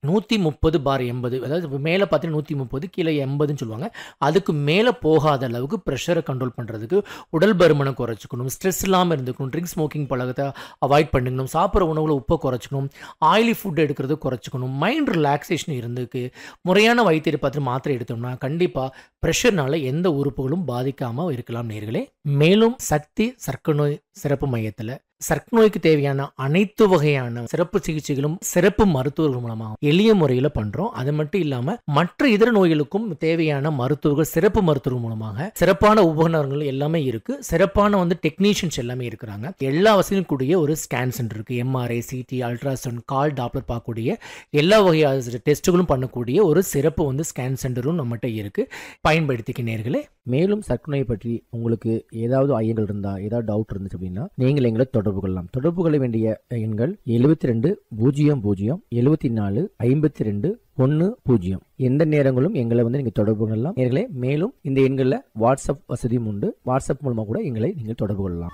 நூற்றி முப்பது பார் எண்பது அதாவது மேலே பார்த்தீங்கன்னா நூற்றி முப்பது கீழே எண்பதுன்னு சொல்லுவாங்க அதுக்கு மேலே போகாத அளவுக்கு ப்ரெஷரை கண்ட்ரோல் பண்ணுறதுக்கு உடல் பருமனை குறைச்சிக்கணும் ஸ்ட்ரெஸ் இல்லாமல் இருந்துக்கணும் ட்ரிங்க்ஸ் ஸ்மோக்கிங் பழக்கத்தை அவாய்ட் பண்ணிக்கணும் சாப்பிட்ற உணவுல உப்பை குறைச்சிக்கணும் ஆயிலி ஃபுட் எடுக்கிறது குறைச்சிக்கணும் மைண்ட் ரிலாக்ஸேஷன் இருந்துக்கு முறையான வைத்தியரை பார்த்து மாத்திரை எடுத்தோம்னா கண்டிப்பாக ப்ரெஷர்னால எந்த உறுப்புகளும் பாதிக்காமல் இருக்கலாம் நேர்களே மேலும் சக்தி சர்க்கரை நோய் சிறப்பு மையத்தில் சர்க்கரை நோய்க்கு தேவையான அனைத்து வகையான சிறப்பு சிகிச்சைகளும் சிறப்பு மருத்துவர்கள் மூலமாக எளிய முறையில் பண்றோம் அது மட்டும் இல்லாம மற்ற இதர நோய்களுக்கும் தேவையான மருத்துவர்கள் சிறப்பு மருத்துவர்கள் மூலமாக சிறப்பான உபகரணங்கள் எல்லாமே இருக்கு சிறப்பான வந்து டெக்னீஷியன்ஸ் எல்லாமே இருக்கிறாங்க எல்லா வசதியும் கூடிய ஒரு ஸ்கேன் சென்டர் இருக்கு எம்ஆர்ஐ சிடி அல்ட்ராசவுண்ட் கால் டாப்லர் பார்க்கக்கூடிய எல்லா வகையான டெஸ்ட்டுகளும் பண்ணக்கூடிய ஒரு சிறப்பு வந்து ஸ்கேன் சென்டரும் நம்மகிட்ட இருக்கு பயன்படுத்திக்க நேர்களே மேலும் சர்க்கரை நோயை பற்றி உங்களுக்கு ஏதாவது ஐயங்கள் இருந்தா ஏதாவது டவுட் இருந்துச்சு அப்படின்னா நீங்கள் எங்களை தொடர்பு கொள்ளலாம் தொடர்பு கொள்ள வேண்டிய எண்கள் எழுபத்தி ரெண்டு பூஜ்ஜியம் பூஜ்ஜியம் எழுபத்தி நாலு ஐம்பத்தி ரெண்டு ஒன்று பூஜ்ஜியம் எந்த நேரங்களும் எங்களை வந்து நீங்கள் தொடர்பு கொள்ளலாம் நேர்களே மேலும் இந்த எண்களில் வாட்ஸ்அப் வசதியும் உண்டு வாட்ஸ்அப் மூலமாக கூட எங்களை நீங்கள் தொடர்பு கொள்ளலாம்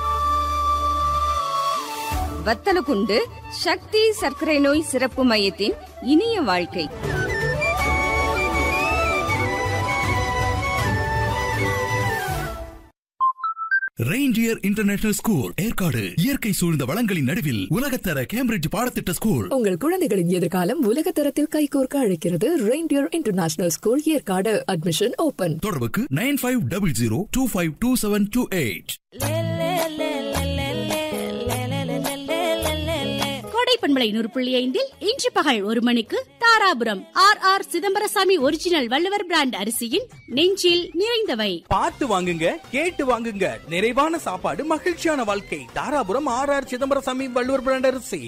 வத்தலகுண்டு சக்தி சர்க்கரை நோய் சிறப்பு மையத்தின் இனிய வாழ்க்கை ரெயின்டியர் இன்டர்நேஷனல் ஸ்கூல் ஏற்காடு இயற்கை சூழ்ந்த வளங்களின் நடுவில் உலகத்தர கேம்பிரிட்ஜ் பாடத்திட்ட ஸ்கூல் உங்கள் குழந்தைகளின் எதிர்காலம் உலக தரத்தில் கைகோர்க்க அழைக்கிறது reindeer international school Yercaud admission open தொடர்புக்கு nine five double zero two five two seven two eight கோடை பண்பலை நூறு புள்ளி ஐந்தில் இன்று பகல் ஒரு மணிக்கு Dharapuram R R Chidambarasamy original Valluvar brand அரிசியின் நெஞ்சில் நிறைந்தவை பார்த்து வாங்குங்க கேட்டு வாங்குங்க நிறைவான சாப்பாடு மகிழ்ச்சியான வாழ்க்கை Dharapuram R R Chidambarasamy Valluvar brand அரிசி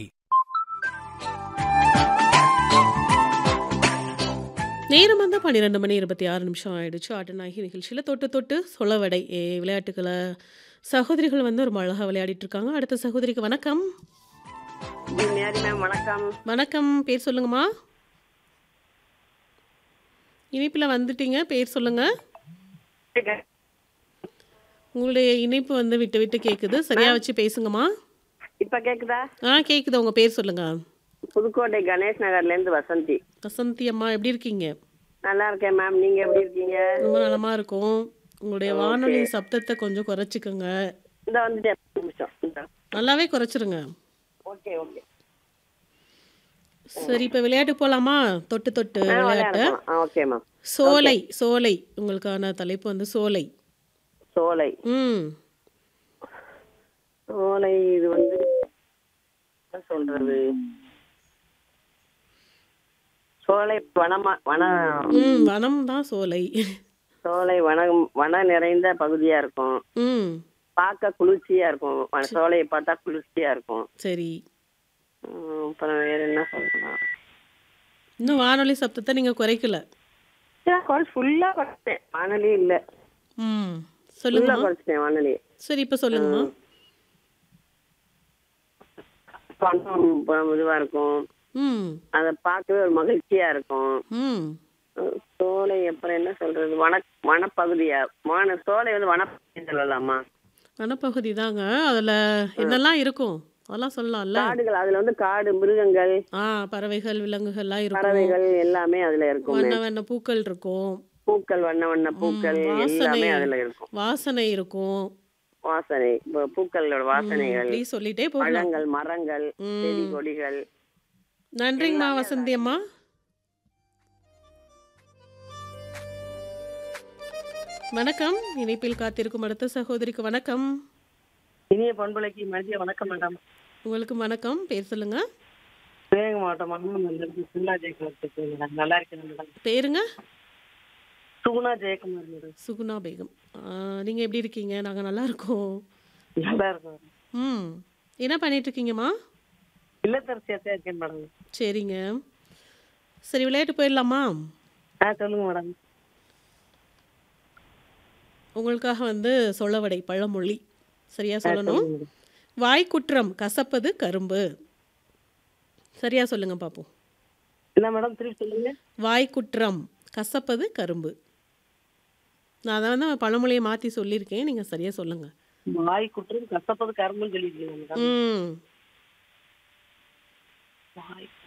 நேரம் வந்து பன்னிரெண்டு மணி இருபத்தி ஆறு நிமிஷம் ஆயிடுச்சு ஆட்டநாயகி நிகழ்ச்சியில் தொட்டு தொட்டு சொலவடை ஏ விளையாட்டுக்களை சகோதரிகள் வந்து ஒரு அழகா விளையாடிட்டு இருக்காங்க அடுத்த சகோதரிக்கு வணக்கம் மேரி மேம் வணக்கம் வணக்கம் பேர் சொல்லுங்கம்மா இனிப்பில் வந்துட்டீங்க பேர் சொல்லுங்க உங்களுடைய இணைப்பு வந்து விட்டு விட்டு கேட்குது சரியா வச்சு பேசுங்கம்மா இப்ப கேக்குதா ஆ கேட்குது உங்க பேர் சொல்லுங்க புதுக்கோட்டை கணேஷ் நகர்ல இருந்து வசந்தி வசந்தி அம்மா எப்படி இருக்கீங்க நல்லா இருக்கேன் மேம் நீங்க எப்படி இருக்கீங்க ரொம்ப நலமா இருக்கும் உங்களுடைய வானொலி சப்தத்தை கொஞ்சம் குறைச்சிக்கோங்க இந்த வந்துட்டேன் ஒரு நிமிஷம் இந்த. நல்லாவே குறைச்சிருங்க ஓகே ஓகே சரி இப்போ விளையாட்டு போலாமா தொட்டு தொட்டு ஆ, விளையாட்டு விளையாடலாம். ஆ, ஓகே மேம் சோலை சோலை உங்களுக்கான தலைப்பு வந்து சோலை சோலை ம் சோலை இது வந்து என்ன சொல்றது சோலை வனமா வன ம் வனம் தான் சோலை சோலை வனம் வன நிறைந்த பகுதியா இருக்கும் ம் பார்க்க குளிர்ச்சியா இருக்கும் வ- சோலையை பார்த்தா குளிர்ச்சியா இருக்கும் சரி ம், அப்புறம் வேற என்ன சொல்லலாம் இன்னும் வானொலி சப்தத்தை நீங்கள் குறைக்கல ஃபுல்லா குறைச்சிட்டேன் வானொலி இல்ல ம் ஃபுல்லா சொல்லுங்கம்மா குறைச்சிட்டேன் வானொலி சரி இப்போ சொல்லுங்கம்மா பணம் ப- இதுவா இருக்கும் ம் அதை பார்க்கவே ஒரு மகிழ்ச்சியா இருக்கும் ம் அஹ் சோலை அப்புறம் என்ன சொல்றது வன வனப்பகுதியா வன சோலை வந்து வனப்பகுதி சொல்லலாமா வனப்பகுதி தாங்க அதில் என்னெல்லாம் இருக்கும் அதெல்லாம் சொல்லலாம்ல காடுகள் அதுல வந்து காடு மிருகங்கள் ஆ பறவைகள் விலங்குகள்லாம் இருக்கும் பறவைகள் எல்லாமே அதுல இருக்கும் வண்ண வண்ண பூக்கள் இருக்கும் பூக்கள் வண்ண வண்ண பூக்கள் வாசனை எல்லாமே அதுல இருக்கும் வாசனை இருக்கும் வாசனை பூ- பூக்களோட வாசனைகள் இப்படி சொல்லிட்டே போகலாம் பழங்கள் மரங்கள் ம். செடி கொடிகள் நன்றிங்கம்மா வசந்தி அம்மா வணக்கம் இணைப்பில் காத்திருக்கும் அடுத்த சகோதரிக்கு வணக்கம் இனிய பண்புலைக்கு மதிய வணக்கம் மேடம் உங்களுக்கு வணக்கம் பேர் சொல்லுங்க சிவகங்கை மாவட்டம் மன்னமங்கலம் சுகுணா ஜெயக்குமார் மேடம் நல்லா இருக்கேன் மேடம் பேருங்க சுகுணா ஜெயக்குமார் மேடம் சுகுணா பேகம் ஆ, நீங்க எப்படி இருக்கீங்க நாங்க நல்லா இருக்கோம் நல்லா இருக்கும் ம் என்ன பண்ணிட்டு இருக்கீங்கம்மா இல்லத்தரசியாத்தான் இருக்கேன் மேடம் சரிங்க சரி விளையாட்டு போயிடலாமா ஆ சொல்லுங்க மேடம் உங்களுக்காக வந்து சொல்லவடை பழமொழி சரியா சொல்லணும் வாய்க்குற்றம் கசப்பது கரும்பு சரியா சொல்லுங்க பாப்போம் என்ன மேடம் திருப்பி சொல்லுங்க வாய்க்குற்றம் கசப்பது கரும்பு நான் அதை வந்து பழமொழியை மாற்றி சொல்லியிருக்கேன் நீங்கள் சரியாக சொல்லுங்கள் வாய் குற்றம் கசப்பது கரும்புன்னு சொல்லிருக்கீங்க மேடம் ம் வாய்